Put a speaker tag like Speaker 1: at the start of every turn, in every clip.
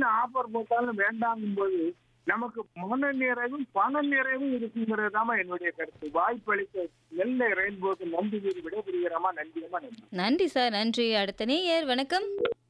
Speaker 1: offer போட்டாலும் வேண்டாங்கும் போது நமக்கு மன நிறைவும் பண நிறைவும் இருக்குங்கிறது தான் என்னுடைய கருத்து வாய்ப்பளித்த நெல்லை ரெயின்போக்கு நன்றி கூறி விடைபெறுகிறோமா நன்றியமா நன்றி
Speaker 2: நன்றி சார் நன்றி அடுத்த நேயர் வணக்கம்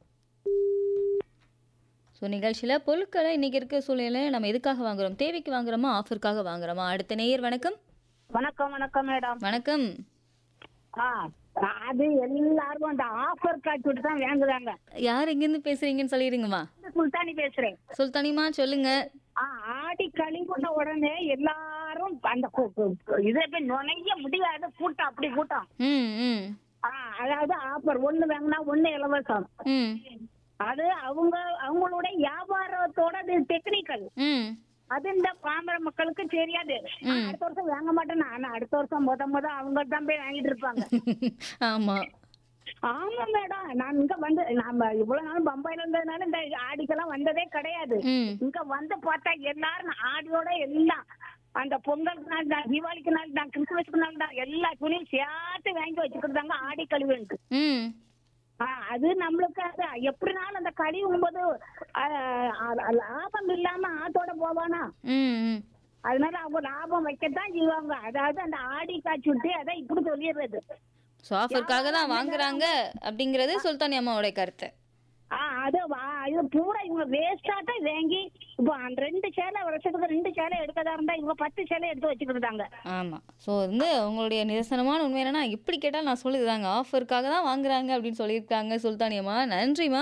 Speaker 2: ஸோ நிகழ்ச்சியில் பொருட்களை இன்னைக்கு இருக்க சூழ்நிலை நம்ம எதுக்காக வாங்குறோம் தேவைக்கு வாங்குறோமா ஆஃபருக்காக வாங்குறோமா அடுத்த நேயர் வணக்கம்
Speaker 3: வணக்கம் வணக்கம் மேடம்
Speaker 2: வணக்கம்
Speaker 3: ஆ அது எல்லாரும் அந்த ஆஃபர் காட்டுட்டு தான் வாங்குறாங்க
Speaker 2: யார் எங்கேருந்து பேசுறீங்கன்னு சொல்லிடுங்கம்மா
Speaker 3: சுல்தானி பேசுறேன்
Speaker 2: சுல்தானிமா சொல்லுங்க
Speaker 3: ஆ ஆடி கழிவுட்ட உடனே எல்லாரும் அந்த கு- கு- கு- இதை போய் நுழைய முடியாத கூட்டம் அப்படி கூட்டம்
Speaker 2: ம் ம்
Speaker 3: ஆ அதாவது ஆஃபர் ஒண்ணு வாங்கினா ஒண்ணு இலவசம்
Speaker 2: ம்
Speaker 3: அது அவங்க அவங்களுடைய வியாபாரத்தோட டெக்னிக்கல்
Speaker 2: ம்
Speaker 3: அது இந்த பாமர மக்களுக்கு தெரியாது நான் அடுத்த வருஷம் வாங்க மாட்டேன் நான் அடுத்த வருஷம் முத முத அவங்க தான் போய் வாங்கிட்டு இருப்பாங்க
Speaker 2: ஆமா
Speaker 3: ஆமா மேடம் நான் இங்க வந்து நாம இவ்வளவு நாள் பம்பாயில இருந்ததுனால இந்த ஆடிக்கெல்லாம் வந்ததே கிடையாது
Speaker 2: ம்
Speaker 3: இங்க வந்து பார்த்தா எல்லாரும் ஆடியோட எல்லாம் அந்த பொங்கலுக்கு நாள் தான் தீபாவளிக்கு நாள் தான் கிறிஸ்துமஸ்க்கு நாள் தான் எல்லா துணியும் சேர்த்து வாங்கி வச்சுக்கிட்டாங்க ஆடி கழிவுன்ட்டு
Speaker 2: ம்
Speaker 3: ஆ, அது நம்மளுக்கு அது எப்படினாலும் அந்த கழிவும் போது ஆ, ஆ, லாபம் இல்லாம ஆத்தோட போவானா
Speaker 2: ம் ம்
Speaker 3: அதனால அவங்க லாபம் வைக்கத்தான் செய்வாங்க அதாவது அந்த ஆடி காய்ச்சி விட்டு அதை இப்படி சொல்லிடுறது
Speaker 2: ஸோ ஆஃபருக்காக தான் வாங்குறாங்க அப்படிங்கிறது சுல்தானி அம்மாவோட கருத்து
Speaker 3: ஆ அது வா- இது பூரா இவங்க வேஸ்டாட்ட வாங்கி இப்போ அந்த ரெண்டு சேலை வருஷத்துக்கு ரெண்டு சேலை எடுக்கதா இருந்தா இவங்க பத்து சேலை எடுத்து வச்சுக்கிட்டாங்க
Speaker 2: ஆமாம் ஸோ வந்து உங்களுடைய நிரசனமான உண்மை என்னன்னா இப்படி கேட்டால் நான் சொல்லுதாங்க ஆஃபருக்காக தான் வாங்குறாங்க அப்படின்னு சொல்லியிருக்காங்க சுல்தானி அம்மா நன்றிம்மா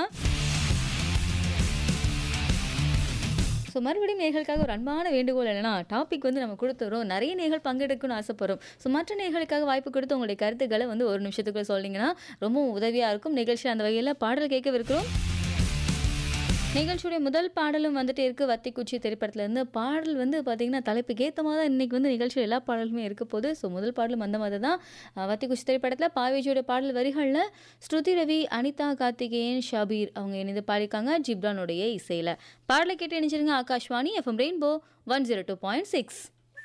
Speaker 2: ஸோ மறுபடியும் நேர்களுக்காக ஒரு அன்பான வேண்டுகோள் என்னன்னா டாபிக் வந்து நம்ம கொடுத்துறோம் நிறைய நேர்கள் பங்கெடுக்கணும்னு ஆசைப்படுறோம் ஸோ மற்ற நேர்களுக்காக வாய்ப்பு கொடுத்து உங்களுடைய கருத்துக்களை வந்து ஒரு நிமிஷத்துக்குள்ள சொன்னீங்கன்னா ரொம்பவும் உதவியாக இருக்கும் நிகழ்ச்சி அந்த வகையில் பாடல் கேட்கவிருக்கிறோம் நிகழ்ச்சியுடைய முதல் பாடலும் வந்துட்டு இருக்கு வத்திக்குச்சி திரைப்படத்துல இருந்து பாடல் வந்து பார்த்தீங்கன்னா தலைப்புக்கு ஏற்ற மாதிரி தான் இன்னைக்கு வந்து நிகழ்ச்சியில் எல்லா பாடலுமே இருக்க போகுது ஸோ முதல் பாடலும் அந்த மாதிரி தான் அஹ், வத்திக்குச்சி திரைப்படத்தில் பாவேஜியோட பாடல் வரிகளில் ஸ்ருதி ரவி அனிதா கார்த்திகேயன் ஷபீர் அவங்க இணைந்து பாடியிருக்காங்க ஜிப்ரானுடைய இசையில் பாடலை கேட்டு இணைச்சிருங்க Akashvani FM rainbow one zero two point six